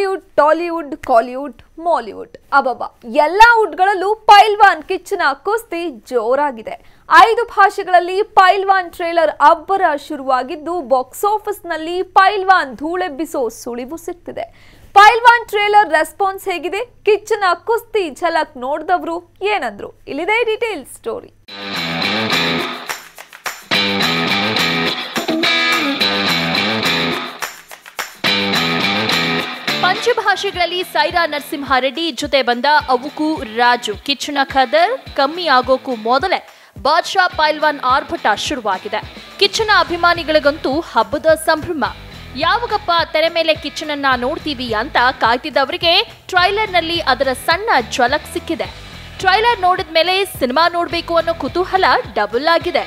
Bollywood Tollywood Kollywood Mollywood ಅಬಬ ಎಲ್ಲ ವುಡ್ಗಳಲ್ಲೂ ಪೈಲ್ವಾನ್ ಕಿಚ್ಚನ ಕುಸ್ತಿ ಜೋರಾಗಿದೆ ಐದು ಭಾಷೆಗಳಲ್ಲಿ ಪೈಲ್ವಾನ್ ಟ್ರೇಲರ್ ಅಬ್ಬರ ಶುರುವಾಗಿದ್ದು ಬಾಕ್ಸ್ ಆಫೀಸ್ನಲ್ಲಿ ಪೈಲ್ವಾನ್ ಧೂಳೆಬ್ಬಿಸೋ ಸುಳಿವು ಸಿಗ್ತಿದೆ ಪೈಲ್ವಾನ್ ಟ್ರೇಲರ್ ರೆಸ್ಪಾನ್ಸ್ ಹೇಗಿದೆ ಕಿಚ್ಚನ ಕುಸ್ತಿ ಝಲಕ್ ನೋಡಿದವರು ಏನಂದ್ರು ಇಲ್ಲಿದೆ ಡೀಟೇಲ್ ಸ್ಟೋರಿ ಪಂಚಭಾಷೆಗಳಲ್ಲಿ ಸೈರಾ ನರಸಿಂಹಾರೆಡ್ಡಿ ಜೊತೆ ಬಂದ ಅವುಕು ರಾಜು ಕಿಚ್ಚನ ಖದರ್ ಕಮ್ಮಿ ಆಗೋಕು ಮೊದಲೇ ಬಾದ್ಶಾ ಪೈಲ್ವಾನ್ ಆರ್ಭಟ ಶುರುವಾಗಿದೆ ಕಿಚ್ಚನ ಅಭಿಮಾನಿಗಳಿಗಂತೂ ಹಬ್ಬದ ಸಂಭ್ರಮ ಯಾವಾಗಪ್ಪ ತೆರೆ ಮೇಲೆ ಕಿಚ್ಚನನ್ನ ನೋಡ್ತೀವಿ ಅಂತ ಕಾಯ್ತಿದ್ದವರಿಗೆ ಟ್ರೈಲರ್ನಲ್ಲಿ ಅದರ ಸಣ್ಣ ಝಲಕ್ ಸಿಕ್ಕಿದೆ ಟ್ರೈಲರ್ ನೋಡಿದ ಮೇಲೆ ಸಿನಿಮಾ ನೋಡಬೇಕು ಅನ್ನೋ ಕುತೂಹಲ ಡಬಲ್ ಆಗಿದೆ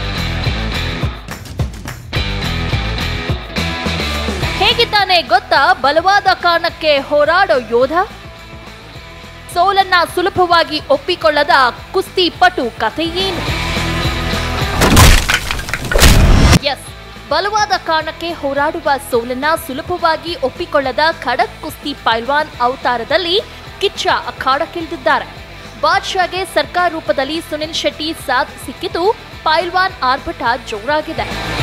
ಹೇಗಿದ್ದಾನೆ ಗೊತ್ತಾ ಬಲವಾದ ಕಾರಣಕ್ಕೆ ಹೋರಾಡೋ ಯೋಧ ಸೋಲನ್ನ ಸುಲಭವಾಗಿ ಒಪ್ಪಿಕೊಳ್ಳದ ಕುಸ್ತಿ ಪಟು ಕಥೆ ಏನು ಎಸ್ ಬಲವಾದ ಕಾರಣಕ್ಕೆ ಹೋರಾಡುವ ಸೋಲನ್ನ ಸುಲಭವಾಗಿ ಒಪ್ಪಿಕೊಳ್ಳದ ಖಡಕ್ ಕುಸ್ತಿ ಪೈಲ್ವಾನ್ ಅವತಾರದಲ್ಲಿ ಕಿಚ್ಚ ಅಖಾಡಕ್ಕಿಳಿದಿದ್ದಾರೆ ಬಾದ್ಶಾಗೆ ಸರ್ಕಾರ ರೂಪದಲ್ಲಿ ಸುನಿಲ್ ಶೆಟ್ಟಿ ಸಾಥ್ ಸಿಕ್ಕಿದ್ದು ಪೈಲ್ವಾನ್ ಆರ್ಭಟ ಜೋರಾಗಿದೆ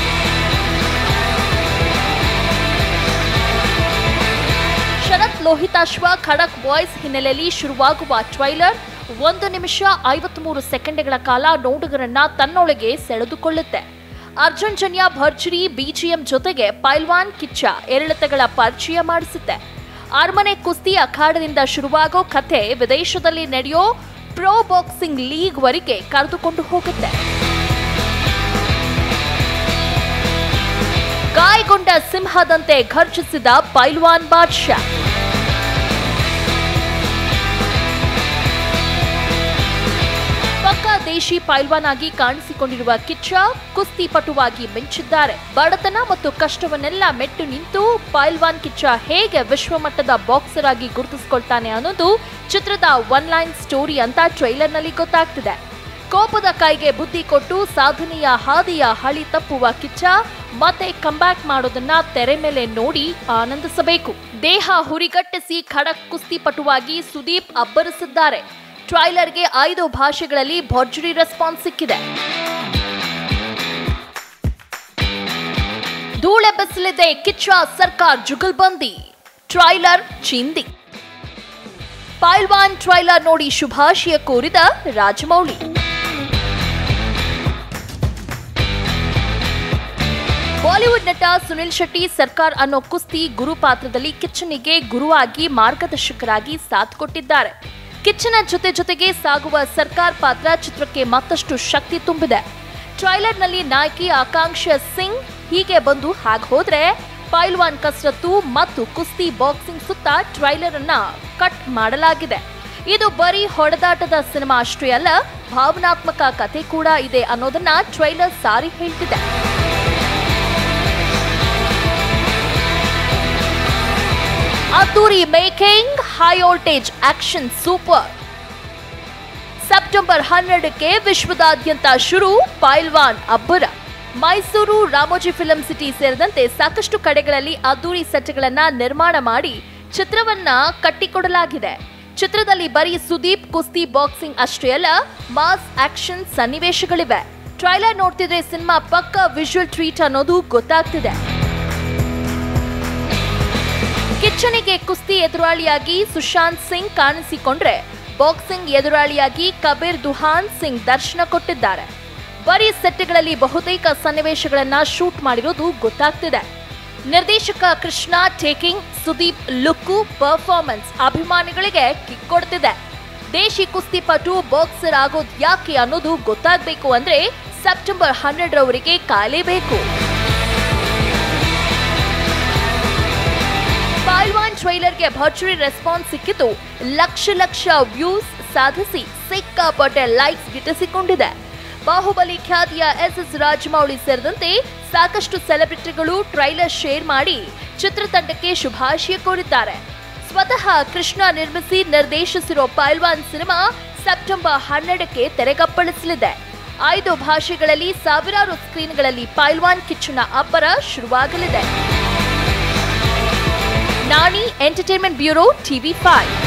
ಶರತ್ ಲೋಹಿತಾಶ್ವ ಖಡಕ್ ವಾಯ್ಸ್ ಹಿನ್ನೆಲೆಯಲ್ಲಿ ಶುರುವಾಗುವ ಟ್ರೈಲರ್ ಒಂದು ನಿಮಿಷ ಐವತ್ಮೂರು ಸೆಕೆಂಡ್ಗಳ ಕಾಲ ನೋಡುಗರನ್ನ ತನ್ನೊಳಗೆ ಸೆಳೆದುಕೊಳ್ಳುತ್ತೆ ಅರ್ಜುನ್ ಜನ್ಯ ಭರ್ಜರಿ ಬಿಜಿಎಂ ಜೊತೆಗೆ ಪೈಲ್ವಾನ್ ಕಿಚ್ಚ ಏರಿಳಿತಗಳ ಪರಿಚಯ ಮಾಡಿಸುತ್ತೆ ಅರಮನೆ ಕುಸ್ತಿ ಅಖಾಡದಿಂದ ಶುರುವಾಗೋ ಕಥೆ ವಿದೇಶದಲ್ಲಿ ನಡೆಯೋ ಪ್ರೋ ಬಾಕ್ಸಿಂಗ್ ಲೀಗ್ ವರೆಗೆ ಕರೆದುಕೊಂಡು ಹೋಗುತ್ತೆ ಗಾಯಗೊಂಡ ಸಿಂಹದಂತೆ ಘರ್ಜಿಸಿದ ಪೈಲ್ವಾನ್ ಬಾದ್ಶಾ ಪಕ್ಕ ದೇಶಿ ಪೈಲ್ವಾನ್ ಆಗಿ ಕಾಣಿಸಿಕೊಂಡಿರುವ ಕಿಚ್ಚ ಕುಸ್ತಿ ಪಟುವಾಗಿ ಮಿಂಚಿದ್ದಾರೆ ಬಡತನ ಮತ್ತು ಕಷ್ಟವನ್ನೆಲ್ಲ ಮೆಟ್ಟು ನಿಂತು ಪೈಲ್ವಾನ್ ಕಿಚ್ಚ ಹೇಗೆ ವಿಶ್ವಮಟ್ಟದ ಬಾಕ್ಸರ್ ಆಗಿ ಗುರುತಿಸಿಕೊಳ್ತಾನೆ ಅನ್ನೋದು ಚಿತ್ರದ ಒನ್ ಲೈನ್ ಸ್ಟೋರಿ ಅಂತ ಟ್ರೈಲರ್ನಲ್ಲಿ ಗೊತ್ತಾಗ್ತಿದೆ ಕೋಪದ ಕೈಗೆ ಬುದ್ಧಿ ಕೊಟ್ಟು ಸಾಧನೆಯ ಹಾದಿಯ ಹಳಿ ತಪ್ಪುವ ಕಿಚ್ಚ ಮತ್ತೆ ಕಂಬ್ಯಾಕ್ ಮಾಡೋದನ್ನ ತೆರೆ ಮೇಲೆ ನೋಡಿ ಆನಂದಿಸಬೇಕು ದೇಹ ಹುರಿಗಟ್ಟಿಸಿ ಖಡಕ್ ಕುಸ್ತಿ ಪಟುವಾಗಿ ಸುದೀಪ್ ಅಬ್ಬರಿಸಿದ್ದಾರೆ ಟ್ರೈಲರ್ಗೆ ಐದು ಭಾಷೆಗಳಲ್ಲಿ ಭರ್ಜರಿ ರೆಸ್ಪಾನ್ಸ್ ಸಿಕ್ಕಿದೆ ಧೂಳೆಬ್ಬಿಸಲಿದೆ ಕಿಚ್ಚ ಸರ್ಕಾರ್ ಜುಗಲ್ಬಂದಿ ಟ್ರೈಲರ್ ಚಿಂದಿ ಪೈಲ್ವಾನ್ ಟ್ರೈಲರ್ ನೋಡಿ ಶುಭಾಶಯ ಕೋರಿದ ರಾಜಮೌಳಿ ಬಾಲಿವುಡ್ ನಟ ಸುನಿಲ್ ಶೆಟ್ಟಿ ಸರ್ಕಾರ್ ಅನ್ನೋ ಕುಸ್ತಿ ಗುರು ಪಾತ್ರದಲ್ಲಿ ಕಿಚ್ಚನಿಗೆ ಗುರುವಾಗಿ ಮಾರ್ಗದರ್ಶಕರಾಗಿ ಸಾಥ್ ಕೊಟ್ಟಿದ್ದಾರೆ ಕಿಚ್ಚನ ಜೊತೆ ಜೊತೆಗೆ ಸಾಗುವ ಸರ್ಕಾರ್ ಪಾತ್ರ ಚಿತ್ರಕ್ಕೆ ಮತ್ತಷ್ಟು ಶಕ್ತಿ ತುಂಬಿದೆ ಟ್ರೈಲರ್ನಲ್ಲಿ ನಾಯಕಿ ಆಕಾಂಕ್ಷ ಸಿಂಗ್ ಹೀಗೆ ಬಂದು ಹಾಗೆ ಹೋದ್ರೆ ಪೈಲ್ವಾನ್ ಕಸರತ್ತು ಮತ್ತು ಕುಸ್ತಿ ಬಾಕ್ಸಿಂಗ್ ಸುತ್ತ ಟ್ರೈಲರ್ ಅನ್ನ ಕಟ್ ಮಾಡಲಾಗಿದೆ ಇದು ಬರೀ ಹೊಡೆದಾಟದ ಸಿನಿಮಾ ಅಷ್ಟೇ ಅಲ್ಲ ಭಾವನಾತ್ಮಕ ಕಥೆ ಕೂಡ ಇದೆ ಅನ್ನೋದನ್ನ ಟ್ರೈಲರ್ ಸಾರಿ ಹೇಳ್ತಿದೆ ಅದ್ದೂರಿ making high voltage action super September ಹನ್ನೆರಡಕ್ಕೆ ವಿಶ್ವದಾದ್ಯಂತ ಶುರು ಪೈಲ್ವಾನ್ ಅಬ್ಬರ ಮೈಸೂರು ರಾಮೋಜಿ ಫಿಲಂ ಸಿಟಿ ಸೇರಿದಂತೆ ಸಾಕಷ್ಟು ಕಡೆಗಳಲ್ಲಿ ಅದ್ದೂರಿ ಸೆಟ್ಗಳನ್ನ ನಿರ್ಮಾಣ ಮಾಡಿ ಚಿತ್ರವನ್ನ ಕಟ್ಟಿಕೊಡಲಾಗಿದೆ ಚಿತ್ರದಲ್ಲಿ ಬರೀ ಸುದೀಪ್ ಕುಸ್ತಿ ಬಾಕ್ಸಿಂಗ್ ಅಷ್ಟೇ ಅಲ್ಲ ಮಾಸ್ ಆಕ್ಷನ್ ಸನ್ನಿವೇಶಗಳಿವೆ ಟ್ರೈಲರ್ ನೋಡ್ತಿದ್ರೆ ಸಿನಿಮಾ ಪಕ್ಕ ವಿಜುವಲ್ ಟ್ರೀಟ್ ಅನ್ನೋದು ಗೊತ್ತಾಗ್ತಿದೆ ಕಿಚ್ಚನಿಗೆ ಕುಸ್ತಿ ಎದುರಾಳಿಯಾಗಿ ಸುಶಾಂತ್ ಸಿಂಗ್ ಕಾಣಿಸಿಕೊಂಡ್ರೆ ಬಾಕ್ಸಿಂಗ್ ಎದುರಾಳಿಯಾಗಿ ಕಬೀರ್ ದುಹಾನ್ ಸಿಂಗ್ ದರ್ಶನ ಕೊಟ್ಟಿದ್ದಾರೆ ಬರೀ ಸೆಟ್ಗಳಲ್ಲಿ ಬಹುತೇಕ ಸನ್ನಿವೇಶಗಳನ್ನ ಶೂಟ್ ಮಾಡಿರೋದು ಗೊತ್ತಾಗ್ತಿದೆ ನಿರ್ದೇಶಕ Krishna taking Sudeep look performance ಅಭಿಮಾನಿಗಳಿಗೆ ಕಿಕ್ ಕೊಡ್ತಿದೆ ದೇಶಿ ಕುಸ್ತಿಪಟು ಬಾಕ್ಸರ್ ಆಗೋದ್ ಯಾಕೆ ಅನ್ನೋದು ಗೊತ್ತಾಗಬೇಕು ಅಂದ್ರೆ ಸೆಪ್ಟೆಂಬರ್ ಹನ್ನೆರಡರವರೆಗೆ ಕಾಯಲೇಬೇಕು ಪೈಲ್ವಾನ್ ಟ್ರೈಲರ್ಗೆ ಭರ್ಜರಿ ರೆಸ್ಪಾನ್ಸ್ ಸಿಕ್ಕಿದ್ದು ಲಕ್ಷ ಲಕ್ಷ ವ್ಯೂಸ್ ಸಾಧಿಸಿ ಸಿಕ್ಕಾಪಟ್ಟೆ ಲೈಕ್ಸ್ ಗಿಟ್ಟಿಸಿಕೊಂಡಿದೆ ಬಾಹುಬಲಿ ಖ್ಯಾತಿಯ ಎಸ್ ಎಸ್ ರಾಜಮೌಳಿ ಸೇರಿದಂತೆ ಸಾಕಷ್ಟು ಸೆಲೆಬ್ರಿಟಿಗಳು ಟ್ರೈಲರ್ ಶೇರ್ ಮಾಡಿ ಚಿತ್ರತಂಡಕ್ಕೆ ಶುಭಾಶಯ ಕೋರಿದ್ದಾರೆ ಸ್ವತಃ ಕೃಷ್ಣ ನಿರ್ಮಿಸಿ ನಿರ್ದೇಶಿಸಿರೋ ಪೈಲ್ವಾನ್ ಸಿನಿಮಾ ಸೆಪ್ಟೆಂಬರ್ ಹನ್ನೆರಡಕ್ಕೆ ತೆರೆಗಪ್ಪಳಿಸಲಿದೆ ಐದು ಭಾಷೆಗಳಲ್ಲಿ ಸಾವಿರಾರು ಸ್ಕ್ರೀನ್ಗಳಲ್ಲಿ ಪೈಲ್ವಾನ್ ಕಿಚ್ಚನ ಅಬ್ಬರ ಶುರುವಾಗಲಿದೆ ನಾಣಿ ಎಂಟರ್ಟೈನ್ಮೆಂಟ್ ಬ್ಯೂರೋ ಟಿವಿ ಫೈವ್